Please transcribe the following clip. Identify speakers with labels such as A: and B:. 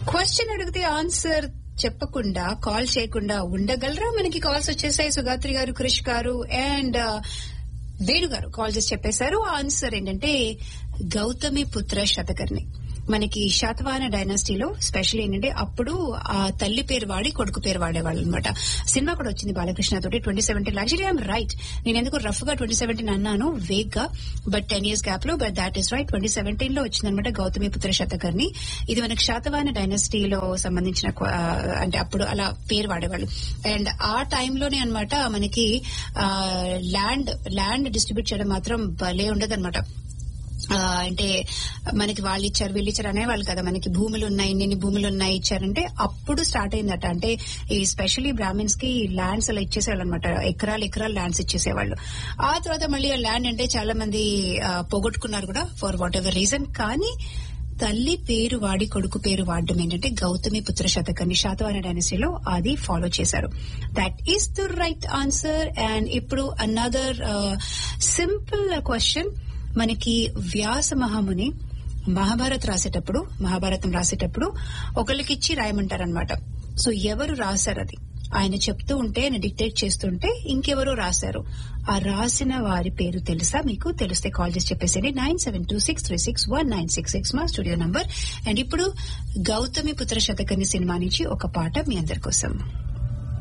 A: question అడిగితే answer చెప్పకుండా call చేయకుండా ఉండగలరా మనకి కాల్స్ వచ్చేసాయి సుగాత్రి గారు క్రిష్ గారు అండ్ వేణు గారు కాల్ చేసి చెప్పేశారు ఆన్సర్ ఏంటంటే గౌతమి పుత్ర శతకర్ణి మనకి శాతవాహన డైనాసిటీలో స్పెషల్ ఏంటంటే అప్పుడు ఆ తల్లి పేరు వాడి కొడుకు పేరు వాడేవాళ్ళు అనమాట సినిమా కూడా వచ్చింది బాలకృష్ణ తోటి twenty seventeen actually I'm right నేను ఎందుకు రఫ్ గా ట్వంటీ సెవెంటీన్ అన్నాను వేగ్ గా బట్ టెన్ ఇయర్స్ గ్యాప్ లో but that is right twenty seventeen లో వచ్చిందనమాట గౌతమి పుత్ర శతకర్ణి ఇది మనకి శాతవాహన డైనాసిటీలో సంబంధించిన క్వ- ఆ, అంటే అప్పుడు అలా పేరు వాడేవాళ్ళు అండ్ ఆ టైంలోనే అనమాట మనకి ల్యాండ్ ల్యాండ్ డిస్ట్రిబ్యూట్ చేయడం మాత్రం భలే ఉండదన్నమాట ఆ, అంటే మనకి వాళ్ళు ఇచ్చారు వీళ్ళు ఇచ్చారు అనేవాళ్ళు కదా మనకి భూములు ఉన్నాయి ఇన్ని భూములు ఉన్నాయి ఇచ్చారంటే అప్పుడు స్టార్ట్ అయిందట అంటే ఈ స్పెషలీ బ్రాహ్మిన్స్ కి ల్యాండ్స్ అలా ఇచ్చేసేవాళ్ళు అనమాట ఎకరాలు ఎకరాలు ల్యాండ్స్ ఇచ్చేసేవాళ్ళు ఆ తర్వాత మళ్ళీ ఆ ల్యాండ్ అంటే చాలా మంది ఆ, పోగొట్టుకున్నారు కూడా ఫర్ వాట్ ఎవర్ రీజన్ కానీ తల్లి పేరు వాడి కొడుకు పేరు వాడడం ఏంటంటే గౌతమి పుత్ర శతకాన్ని శాతవాహన డైనస్టీలో అది ఫాలో చేశారు that is the right answer and ఇప్పుడు అనదర్ సింపుల్ క్వశ్చన్ మనకి వ్యాస మహాముని మహాభారత్ రాసేటప్పుడు మహాభారతం రాసేటప్పుడు ఒకళ్ళకిచ్చి రాయమంటారనమాట సో ఎవరు రాశారు అది ఆయన చెప్తూ ఉంటే ఆయన డిక్టేట్ చేస్తుంటే ఇంకెవరో రాశారు ఆ రాసిన వారి పేరు తెలుసా మీకు తెలిస్తే కాల్ చేసి చెప్పేసేయండి nine seven two six three six one nine six six మా స్టూడియో నంబర్ అండ్ ఇప్పుడు గౌతమి పుత్ర శతకర్ణి సినిమా నుంచి ఒక పాట మీ అందరి కోసం